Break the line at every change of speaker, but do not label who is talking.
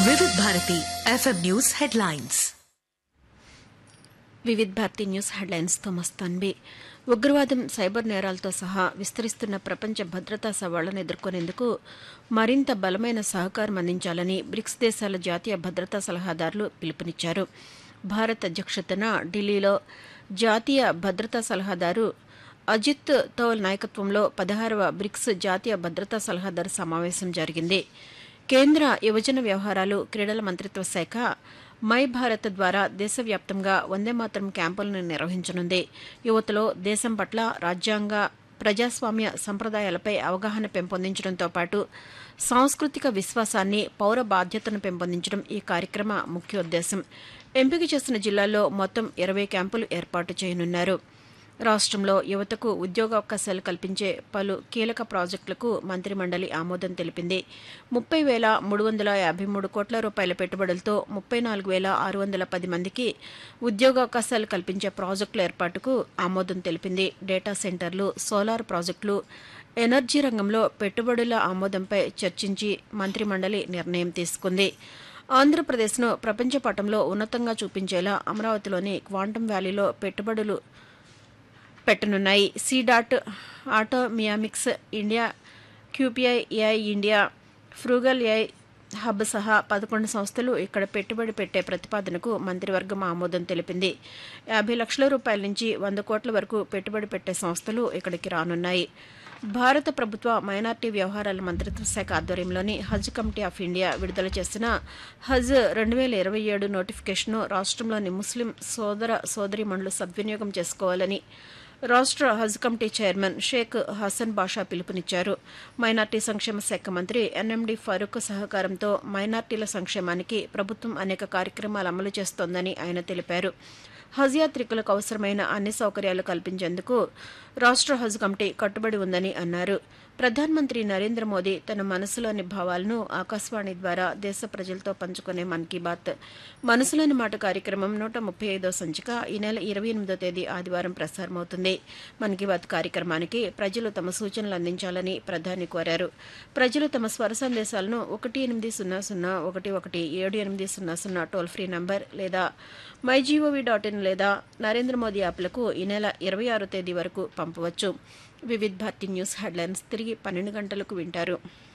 వివిధ Bharati FM news headlines
Vividh Bharati news హెడ్లైన్స్తో మస్తాన్బి ఉగ్రవాదం సైబర్ నేరాలతో సహా విస్తరిస్తున్న ప్రపంచ భద్రతా సవాళ్లను ఎదుర్కొనేందుకు మరింత బలమైన సహకారం అందించాలని బ్రిక్స్ దేశాల జాతీయ భద్రతా సలహాదారులు పిలుపునిచ్చారు భారత్ అధ్యక్షతన ఢిల్లీలో జాతీయ భద్రతా సలహాదారు అజిత్ తోల్ నాయకత్వంలో పదహారవ బ్రిక్స్ జాతీయ భద్రతా సలహాదారు సమావేశం జరిగింది కేంద్ర యువజన వ్యవహారాలు క్రీడల మంత్రిత్వ శాఖ మై భారత్ ద్వారా దేశవ్యాప్తంగా వందే మాతరం క్యాంపులను నిర్వహించనుంది యువతలో దేశం పట్ల రాజ్యాంగ ప్రజాస్వామ్య సంప్రదాయాలపై అవగాహన పెంపొందించడంతో పాటు సాంస్కృతిక విశ్వాసాన్ని పౌర బాధ్యతను పెంపొందించడం ఈ కార్యక్రమ ముఖ్యోద్దేశం ఎంపిక చేసిన జిల్లాల్లో మొత్తం ఇరవై క్యాంపులు ఏర్పాటు చేయనున్నారు రాష్ట్రంలో యువతకు ఉద్యోగావకాశాలు కల్పించే పలు కీలక ప్రాజెక్టులకు మంత్రిమండలి ఆమోదం తెలిపింది ముప్పై వేల మూడు వందల యాభై మూడు కోట్ల రూపాయల పెట్టుబడులతో ముప్పై నాలుగు వేల ఆరు వందల పది మందికి ఉద్యోగావకాశాలు కల్పించే ప్రాజెక్టుల ఏర్పాటుకు ఆమోదం తెలిపింది డేటా సెంటర్లు సోలార్ ప్రాజెక్టులు ఎనర్జీ రంగంలో పెట్టుబడుల ఆమోదంపై చర్చించి మంత్రిమండలి నిర్ణయం తీసుకుంది ఆంధ్రప్రదేశ్ను ప్రపంచ పటంలో ఉన్నతంగా చూపించేలా అమరావతిలోని క్వాంటం వ్యాలీలో పెట్టుబడులు పెట్టనున్నాయి సి డాట్ ఆటో మియామిక్స్ India Q P I AI India frugal AI hub సహా పదకొండు సంస్థలు ఇక్కడ పెట్టుబడి పెట్టే ప్రతిపాదనకు మంత్రివర్గం ఆమోదం తెలిపింది యాభై లక్షల రూపాయల నుంచి వంద కోట్ల వరకు పెట్టుబడి పెట్టే సంస్థలు ఇక్కడికి రానున్నాయి భారత ప్రభుత్వ మైనార్టీ వ్యవహారాల మంత్రిత్వ శాఖ ఆధ్వర్యంలోని హజ్ కమిటీ ఆఫ్ ఇండియా విడుదల చేసిన హజ్ రెండు వేల ఇరవై ఏడు నోటిఫికేషన్ను రాష్ట్రంలోని ముస్లిం సోదర సోదరిమణులు సద్వినియోగం చేసుకోవాలని రాష్ట్ర హజ్ కమిటీ చైర్మన్ షేక్ హసన్ బాషా పిలుపునిచ్చారు మైనార్టీ సంక్షేమ శాఖ మంత్రి ఎన్ఎండి ఫరూక్ సహకారంతో మైనార్టీల సంక్షేమానికి ప్రభుత్వం అనేక కార్యక్రమాలు అమలు చేస్తోందని ఆయన తెలిపారు హజ్ యాత్రికులకు అవసరమైన అన్ని సౌకర్యాలు కల్పించేందుకు రాష్ట్ర హజ్ కమిటీ కట్టుబడి ఉందని అన్నారు ప్రధానమంత్రి నరేంద్ర మోదీ తన మనసులోని భావాలను ఆకాశవాణి ద్వారా దేశ ప్రజలతో పంచుకునే మన్ కీ బాత్ మనసులోని మాట కార్యక్రమం నూట ముప్పై ఐదో సంచిక ఈ నెల ఇరవై ఎనిమిదో తేదీ ఆదివారం ప్రసారమవుతుంది మన్ కీ బాత్ కార్యక్రమానికి ప్రజలు తమ సూచనలు అందించాలని ప్రధాని కోరారు ప్రజలు తమ స్వర సందేశాలను ఒకటి ఎనిమిది సున్నా సున్నా ఒకటి ఒకటి ఏడు ఎనిమిది సున్నా సున్నా టోల్ ఫ్రీ నంబర్ లేదా మై జీఓవీ డాట్ ఇన్ లేదా నరేంద్ర మోదీ యాప్లకు ఈ నెల ఇరవై ఆరో తేదీ వరకు పంపవచ్చు వివిధ్ భారతి న్యూస్ హెడ్లైన్స్ తిరిగి పన్నెండు గంటలకు వింటారు